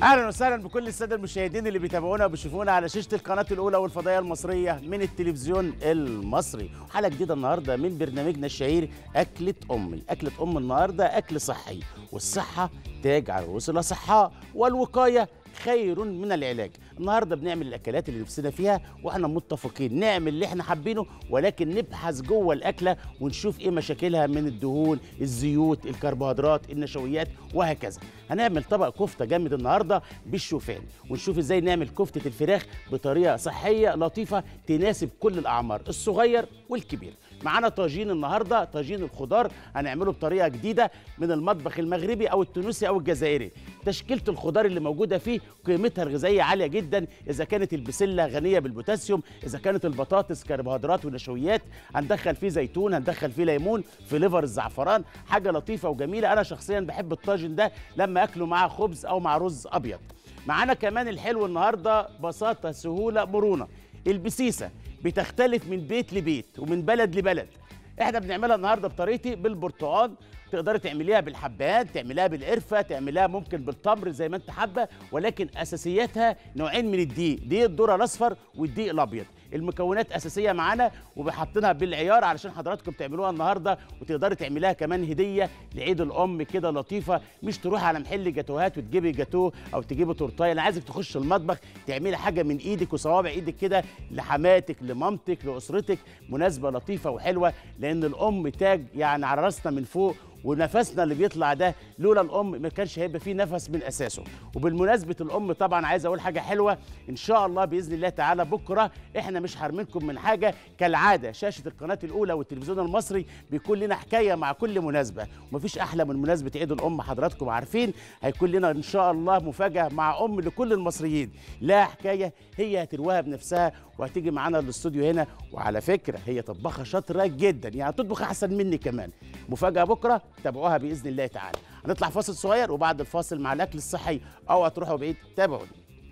اهلا وسهلا بكل الساده المشاهدين اللي بيتابعونا وبيشوفونا على شاشه القناه الاولى والفضائيه المصريه من التلفزيون المصري حلقه جديده النهارده من برنامجنا الشهير اكله امي اكله ام النهارده اكل صحي والصحه تاج على رؤوس الاصحاء والوقايه خير من العلاج النهارده بنعمل الاكلات اللي نفسنا فيها واحنا متفقين نعمل اللي احنا حابينه ولكن نبحث جوه الاكله ونشوف ايه مشاكلها من الدهون الزيوت الكربوهيدرات النشويات وهكذا هنعمل طبق كفته جامد النهارده بالشوفان ونشوف ازاي نعمل كفته الفراخ بطريقه صحيه لطيفه تناسب كل الاعمار الصغير والكبير معانا طاجين النهارده طاجين الخضار هنعمله بطريقه جديده من المطبخ المغربي او التونسي او الجزائري تشكيله الخضار اللي موجوده فيه قيمتها الغذائيه عاليه جدا اذا كانت البسله غنيه بالبوتاسيوم اذا كانت البطاطس كربوهيدرات ونشويات هندخل فيه زيتون هندخل فيه ليمون في ليفر الزعفران حاجه لطيفه وجميله انا شخصيا بحب الطاجن ده لما اكله مع خبز او مع رز ابيض معانا كمان الحلو النهارده بساطه سهوله مرونه البسيسه بتختلف من بيت لبيت ومن بلد لبلد احنا بنعملها النهارده بطريقتي بالبرتقال تقدري تعمليها بالحبات تعمليها بالقرفه تعمليها ممكن بالتمر زي ما انت حابه ولكن اساسياتها نوعين من الدقيق دقيق الذره الاصفر والدقيق الابيض المكونات اساسيه معانا وبحطينها بالعيار علشان حضراتكم تعملوها النهارده وتقدري تعمليها كمان هديه لعيد الام كده لطيفه مش تروح على محل جاتوهات وتجيبي جاتوه او تجيبي تورتايه انا عايزك تخش المطبخ تعملي حاجه من ايدك وصوابع ايدك كده لحماتك لمامتك لاسرتك مناسبه لطيفه وحلوه لان الام تاج يعني على راسنا من فوق ونفسنا اللي بيطلع ده لولا الام ما كانش هيبقى فيه نفس من اساسه وبالمناسبه الام طبعا عايز اقول حاجه حلوه ان شاء الله باذن الله تعالى بكره احنا مش حارمينكم من حاجه كالعاده شاشه القناه الاولى والتلفزيون المصري بيكون لنا حكايه مع كل مناسبه ومفيش احلى من مناسبه عيد الام حضراتكم عارفين هيكون لنا ان شاء الله مفاجاه مع ام لكل المصريين لا حكايه هي هترواها بنفسها وهتيجي معانا الاستوديو هنا وعلى فكره هي طباخه شاطره جدا يعني تطبخ احسن مني كمان مفاجاه بكره تابعوها باذن الله تعالى هنطلع فاصل صغير وبعد الفاصل مع الاكل الصحي او هتروحوا بعيد تابعوني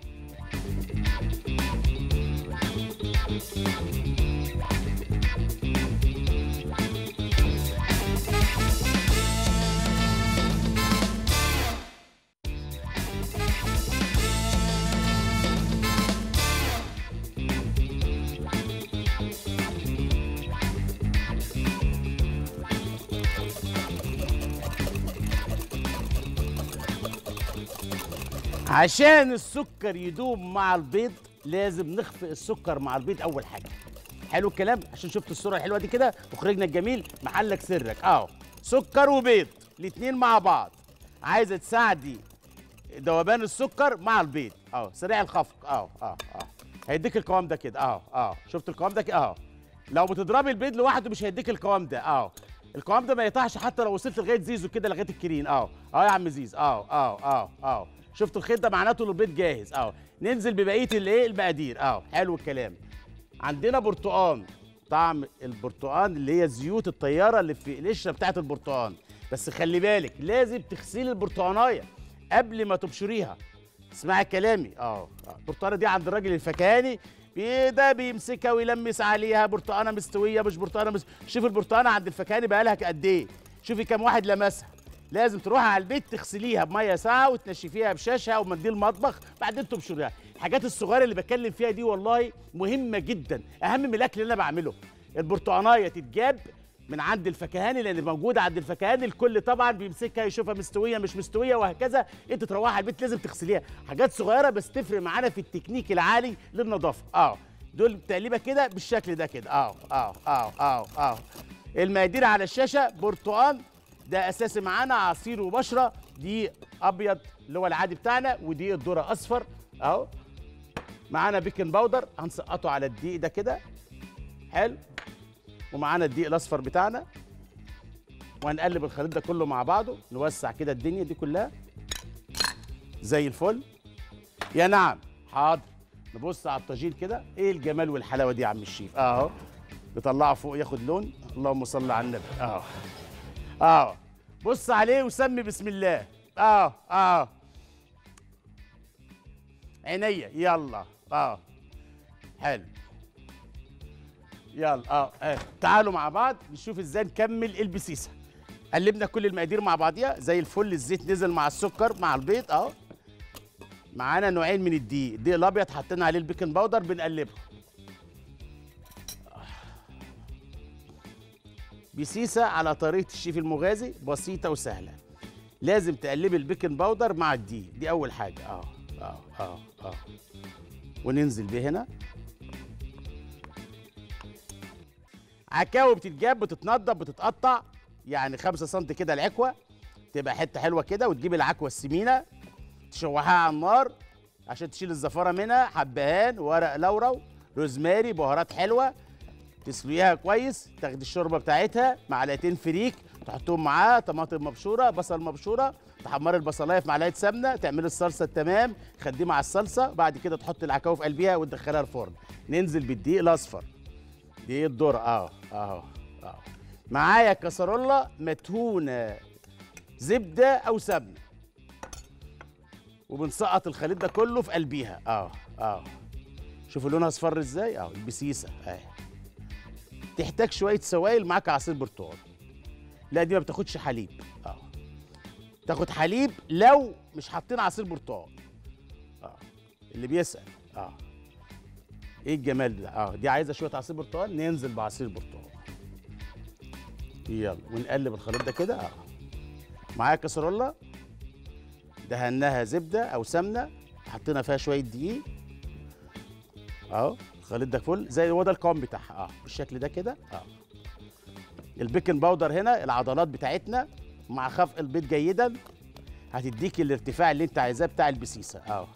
عشان السكر يدوب مع البيض لازم نخفق السكر مع البيض اول حاجه حلو الكلام عشان شفت الصوره الحلوه دي كده مخرجنا الجميل محلك سرك اهو سكر وبيض الاتنين مع بعض عايزه تساعدي ذوبان السكر مع البيض اهو سريع الخفق اهو اهو اهو هيديك القوام ده كده اهو اهو شفت القوام ده كده اهو لو بتضربي البيض لوحده مش هيديك القوام ده اهو القوام ده ما يقطعش حتى لو وصلت لغايه زيزو كده لغايه الكرين اهو اهو يا عم زيزو اهو اهو اهو اهو شفتوا الخيط ده معناته ان البيض جاهز اهو ننزل ببقيه الايه المقادير اهو حلو الكلام عندنا برتقان طعم البرتقان اللي هي زيوت الطياره اللي في القشره بتاعه البرتقان بس خلي بالك لازم تغسلي البرتقانايه قبل ما تبشريها اسمعي كلامي اه البرتقانه دي عند الراجل الفكهاني ده بيمسكها ويلمس عليها برتقانه مستويه مش برتقانه مس... شوف البرتقانه عند الفكهاني بقى لها قد ايه شوفي كام واحد لمسها لازم تروحي على البيت تغسليها بميه ساقعه وتنشفيها بشاشه او منديل مطبخ بعدين تبشريها الحاجات الصغيره اللي بتكلم فيها دي والله مهمه جدا اهم من الاكل اللي انا بعمله البرتقانايه تتجاب من عند الفكهاني لان موجوده عند الفكهاني الكل طبعا بيمسكها يشوفها مستويه مش مستويه وهكذا انت تروحي على البيت لازم تغسليها حاجات صغيره بس تفرق معانا في التكنيك العالي للنظافه اه دول تقليبه كده بالشكل ده كده اه اه اه اه اه المقادير على الشاشه برتقان ده اساسي معانا عصير وبشره دي ابيض اللي هو العادي بتاعنا ودي الذره اصفر اهو معانا بيكنج باودر هنسقطه على الدقيق ده كده حلو ومعانا الدقيق الاصفر بتاعنا وهنقلب الخليط ده كله مع بعضه نوسع كده الدنيا دي كلها زي الفل يا نعم حاضر نبص على الطاجين كده ايه الجمال والحلاوه دي يا عم الشيف اهو نطلعه فوق ياخد لون اللهم صل على النبي اهو اه بص عليه وسمي بسم الله اه اه عينيا يلا اه حلو يلا اه, آه. تعالوا مع بعض نشوف ازاي نكمل البسيسه قلبنا كل المقادير مع بعضيها زي الفل الزيت نزل مع السكر مع البيض اهو معانا نوعين من الدقيق الدقيق الابيض حطينا عليه البيكنج باودر بنقلبه بسيسه على طريقه الشيف المغازي بسيطه وسهله لازم تقلبي البيكنج باودر مع الدقيق دي اول حاجه اه اه اه اه وننزل بيه هنا عكاوي بتتجاب بتتنضف بتتقطع يعني 5 سم كده العكوه تبقى حته حلوه كده وتجيب العكوه السمينه تشوحها على النار عشان تشيل الزفاره منها حبهان ورق لورا روزماري بهارات حلوه تسلقيها كويس تاخدي الشوربه بتاعتها معلقتين فريك تحطهم معاها طماطم مبشوره بصل مبشوره تحمري البصلايه في معلقه سمنه تعملي الصلصه التمام خديه مع الصلصه بعد كده تحطي العكاوي في قلبيها وتدخلها الفرن ننزل بالدقيق الاصفر دقيق الذره اه اه اه معايا كسرولة مدهونه زبده او سمنه وبنسقط الخليط ده كله في قلبيها اه اه شوفوا لونها اصفر ازاي اه البسيسه اهي تحتاج شويه سوائل معاك عصير برتقال لا دي ما بتاخدش حليب اه تاخد حليب لو مش حاطين عصير برتقال اه اللي بيسال اه ايه الجمال ده اه دي عايزه شويه عصير برتقال ننزل بعصير برتقال يلا ونقلب الخليط ده كده اه معايا كسرولة دهناها زبده او سمنه حطينا فيها شويه دقيق اهو الخليط ده فل زي هو ده القوام بتاعها اه بالشكل ده كده اه البيكنج باودر هنا العضلات بتاعتنا مع خفق البيض جيدا هتديك الارتفاع اللي انت عايزاه بتاع البسيسه اه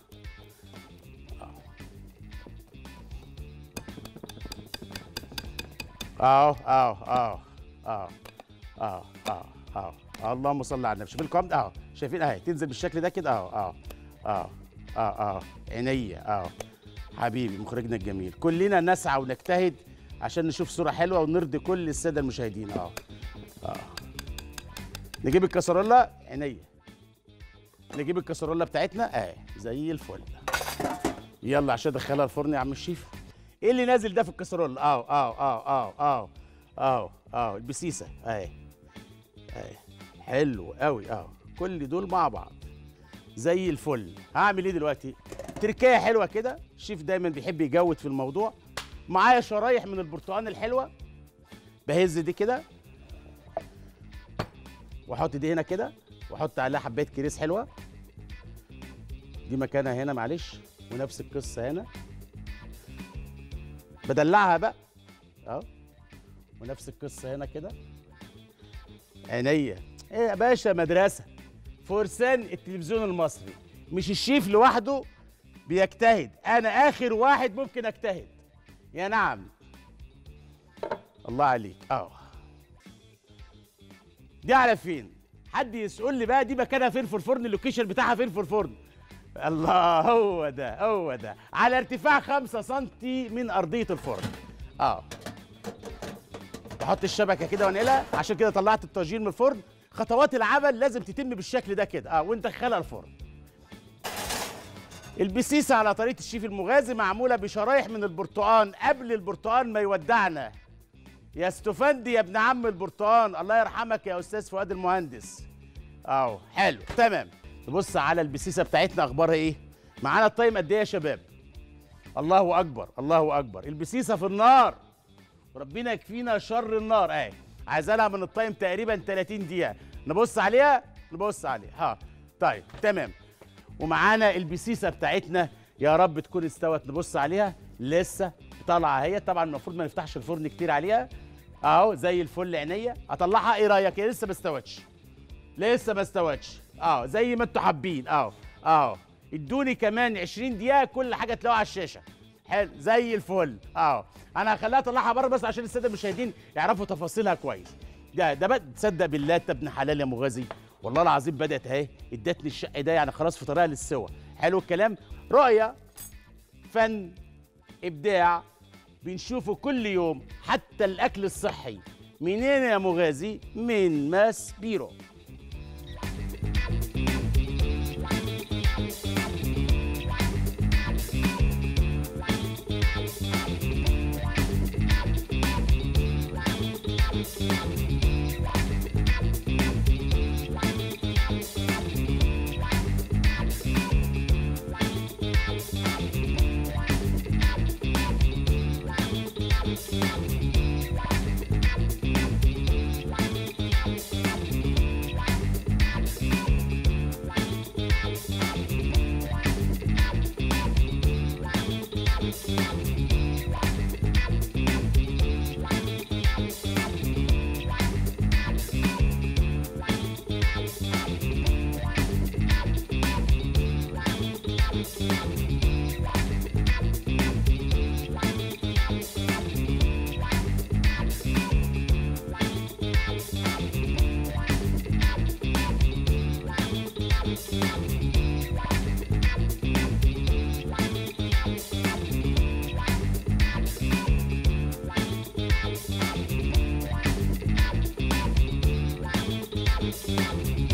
اه اه اه اه اه اه اه اه اللهم صل على النبي شوف القوام ده اه شايفين اهي تنزل بالشكل ده كده اه اه اه اه اه عينيا اه حبيبي مخرجنا الجميل كلنا نسعى ونجتهد عشان نشوف صورة حلوة ونرضي كل السادة المشاهدين اه اه نجيب الكسرولة عينيا نجيب الكسرولة بتاعتنا اه زي الفل يلا عشان ادخلها الفرن يا عم الشيف ايه اللي نازل ده في الكسرولة اه اه اه اه اه اه اه البسيسة اهي اهي حلو قوي اه كل دول مع بعض زي الفل هعمل ايه دلوقتي تركايه حلوه كده الشيف دايما بيحب يجود في الموضوع معايا شرايح من البرتقال الحلوه بهز دي كده واحط دي هنا كده واحط عليها حبايه كريس حلوه دي مكانها هنا معلش ونفس القصه هنا بدلعها بقى اهو ونفس القصه هنا كده عينيا ايه يا باشا مدرسه فرسان التلفزيون المصري مش الشيف لوحده بيجتهد انا اخر واحد ممكن اجتهد يا نعم الله عليك اه دي على فين حد يسأل لي بقى دي مكانها فين في الفرن اللوكيشن بتاعها فين في الفرن الله هو ده هو ده على ارتفاع 5 سم من ارضيه الفرن اه بحط الشبكه كده وانقلها عشان كده طلعت الطاجين من الفرن خطوات العمل لازم تتم بالشكل ده كده اه وندخلها الفرن البسيسه على طريقه الشيف المغازي معموله بشرايح من البرتقال قبل البرتقال ما يودعنا يا استفندي يا ابن عم البرتقال الله يرحمك يا استاذ فؤاد المهندس اهو حلو تمام نبص على البسيسه بتاعتنا اخبارها ايه معانا الطيم قد ايه يا شباب الله اكبر الله اكبر البسيسه في النار ربنا يكفينا شر النار اهي عايزه لها من الطيم تقريبا 30 دقيقه نبص عليها نبص عليها ها طيب تمام ومعانا البسيسه بتاعتنا يا رب تكون استوت نبص عليها لسه طالعه اهي طبعا المفروض ما نفتحش الفرن كتير عليها اهو زي الفل عينيا اطلعها ايه رايك هي لسه ما استوتش لسه ما استوتش اه زي ما انتوا حابين اه اه ادوني كمان 20 دقيقه كل حاجه تلاقوها على الشاشه حلو زي الفل اه انا هخليها اطلعها بره بس عشان الساده المشاهدين يعرفوا تفاصيلها كويس ده ده بقى تصدق بالله انت ابن حلال يا مغازي والله العظيم بدات اهي ادتني الشق ده يعني خلاص في طريقها للسوا حلو الكلام رؤيه فن ابداع بنشوفه كل يوم حتى الاكل الصحي منين يا مغازي من ماس بيرو Thank you.